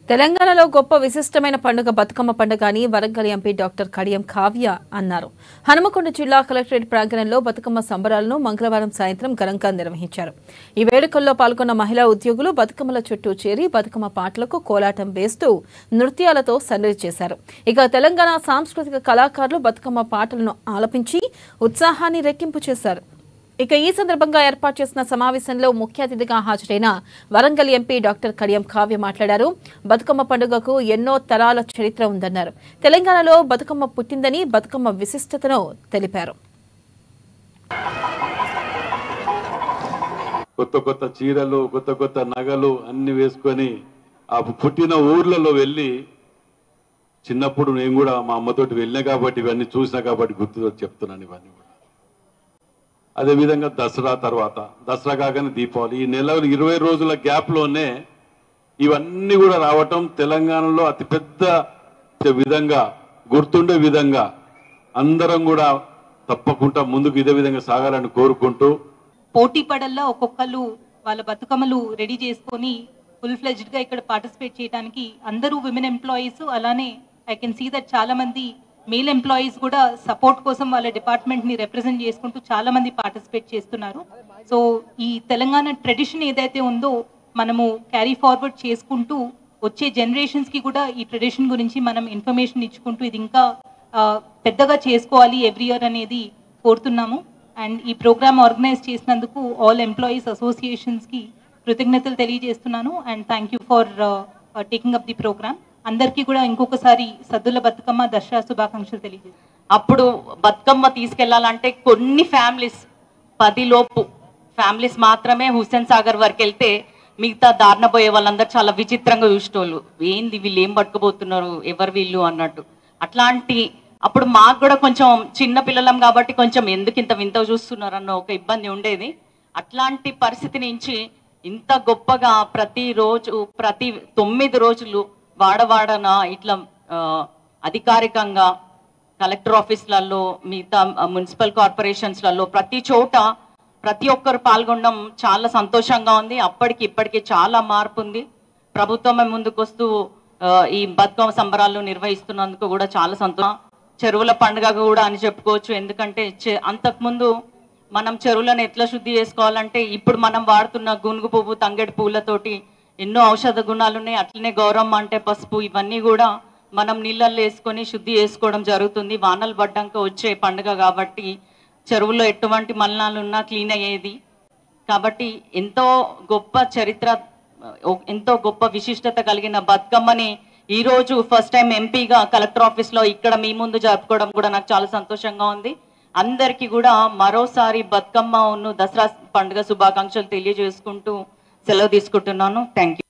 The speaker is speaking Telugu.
తెలంగాణలో గొప్ప విశిష్టమైన పండుగ బతుకమ్మ పండుగ అని వరంగల్ ఎంపీ డాక్టర్ కడియం కావ్య అన్నారు హనుమకొండ జిల్లా కలెక్టరేట్ ప్రాంగణంలో బతుకమ్మ సంబరాలను మంగళవారం సాయంత్రం ఘనంగా నిర్వహించారు ఈ వేడుకల్లో పాల్గొన్న మహిళా ఉద్యోగులు బతుకమ్మల చుట్టూ చేరి బతుకమ్మ పాటలకు కోలాటం వేస్తూ నృత్యాలతో సందడి చేశారు ఇక తెలంగాణ సాంస్కృతిక కళాకారులు బతుకమ్మ పాటలను ఆలపించి ఉత్సాహాన్ని రెట్టింపు చేశారు ఇక ఈ సందర్భంగా ఏర్పాటు చేసిన సమావేశంలో ముఖ్య అతిథిగా హాజరైన వరంగల్ ఎంపీ డాక్టర్ కడియం కావ్య మాట్లాడారు బతుకమ్మ పండుగకు ఎన్నో తరాల చరిత్ర ఉందన్నారు తెలంగాణలో బతుకమ్మ పుట్టిందని బతుకమ్మ విశిష్టతను తెలిపారు కొత్త కొత్త చీరలు కొత్త కొత్త నగలు అన్ని వేసుకొని ఆ పుట్టిన ఊర్లలో వెళ్ళి చిన్నప్పుడు నేను కూడా మా అమ్మతోటి వెళ్ళినా కాబట్టి ఇవన్నీ చూసినా కాబట్టి గుర్తు చెప్తున్నాను ఇవన్నీ కూడా అదేవిధంగా దసరా తర్వాత దసరా కాగానే దీపావళి ఈ నెల ఇరవై రోజుల గ్యాప్లోనే ఇవన్నీ కూడా రావటం తెలంగాణలో అతిపెద్ద విధంగా గుర్తుండే విధంగా అందరం కూడా తప్పకుండా ముందుకు ఇదే విధంగా సాగాలని కోరుకుంటూ పోటీ పడల్లా ఒక్కొక్కళ్ళు వాళ్ళ బతుకమ్మలు రెడీ చేసుకొని ఫుల్ ఫ్లెజ్డ్ గా ఇక్కడ పార్టిసిపేట్ చేయడానికి అందరూ విమెన్ ఎంప్లాయీస్ అలానే ఐ కెన్ సీ దట్ చాలా మంది మేల్ ఎంప్లాయీస్ కూడా సపోర్ట్ కోసం వాళ్ళ డిపార్ట్మెంట్ ని రిప్రజెంట్ చేసుకుంటూ చాలా మంది పార్టిసిపేట్ చేస్తున్నారు సో ఈ తెలంగాణ ట్రెడిషన్ ఏదైతే ఉందో మనము క్యారీ ఫార్వర్డ్ చేసుకుంటూ వచ్చే జనరేషన్స్ కి కూడా ఈ ట్రెడిషన్ గురించి మనం ఇన్ఫర్మేషన్ ఇచ్చుకుంటూ ఇది ఇంకా ఆ, పెద్దగా చేసుకోవాలి ఎవ్రీ ఇయర్ అనేది కోరుతున్నాము అండ్ ఈ ప్రోగ్రామ్ ఆర్గనైజ్ చేసినందుకు ఆల్ ఎంప్లాయీస్ అసోసియేషన్స్ కి కృతజ్ఞతలు తెలియజేస్తున్నాను and thank you for taking up the programme అందరికీ కూడా ఇంకొకసారి సద్దుల బతుకమ్మ దసరా శుభాకాంక్షలు తెలియజేస్తున్నాను అప్పుడు బతుకమ్మ తీసుకెళ్లాలంటే కొన్ని ఫ్యామిలీస్ పది లోపు ఫ్యామిలీస్ మాత్రమే హుస్సేన్ సాగర్ వరకు వెళ్తే మిగతా దారిన పోయే వాళ్ళందరూ చాలా విచిత్రంగా చూసేటోళ్ళు ఏంది వీళ్ళు ఏం పట్టుకుపోతున్నారు ఎవరు వీళ్ళు అన్నట్టు అట్లాంటి అప్పుడు మాకు కూడా కొంచెం చిన్న పిల్లలం కాబట్టి కొంచెం ఎందుకు ఇంత వింత చూస్తున్నారు అన్న ఒక ఇబ్బంది ఉండేది అట్లాంటి పరిస్థితి నుంచి ఇంత గొప్పగా ప్రతి రోజు ప్రతి తొమ్మిది రోజులు వాడవాడన ఇట్లా ఆ, అధికారికంగా కలెక్టర్ ఆఫీస్లలో మిగతా మున్సిపల్ కార్పొరేషన్స్లలో ప్రతి చోట ప్రతి ఒక్కరు పాల్గొనడం చాలా సంతోషంగా ఉంది అప్పటికి ఇప్పటికి చాలా మార్పు ఉంది ప్రభుత్వమే ముందుకొస్తూ ఆ, ఈ బతుకమ్మ సంబరాలు నిర్వహిస్తున్నందుకు కూడా చాలా సంతోషం చెరువుల పండుగ కూడా అని చెప్పుకోవచ్చు ఎందుకంటే చె- అంతకుముందు మనం చెరువులను ఎట్లా శుద్ధి చేసుకోవాలంటే ఇప్పుడు మనం వాడుతున్న గునుగు పువ్వు తంగెడు పువ్వులతోటి ఎన్నో ఔషధ గుణాలు ఉన్నాయి అట్లనే గౌరవం అంటే పసుపు ఇవన్నీ కూడా మనం నీళ్ళల్లో వేసుకొని శుద్ధి చేసుకోవడం జరుగుతుంది వానలు పడ్డాక వచ్చే పండుగ కాబట్టి చెరువులో ఎటువంటి మలినాలు ఉన్నా క్లీన్ అయ్యేది కాబట్టి ఎంతో గొప్ప చరిత్ర ఓ- ఎంతో గొప్ప విశిష్టత కలిగిన బతుకమ్మని ఈ రోజు ఫస్ట్ టైం ఎంపీగా కలెక్టర్ ఆఫీస్ లో ఇక్కడ మీ ముందు జరుపుకోవడం కూడా నాకు చాలా సంతోషంగా ఉంది అందరికీ కూడా మరోసారి బతుకమ్మ దసరా పండుగ శుభాకాంక్షలు తెలియజేసుకుంటూ సెలవు తీసుకుంటున్నాను థ్యాంక్ యూ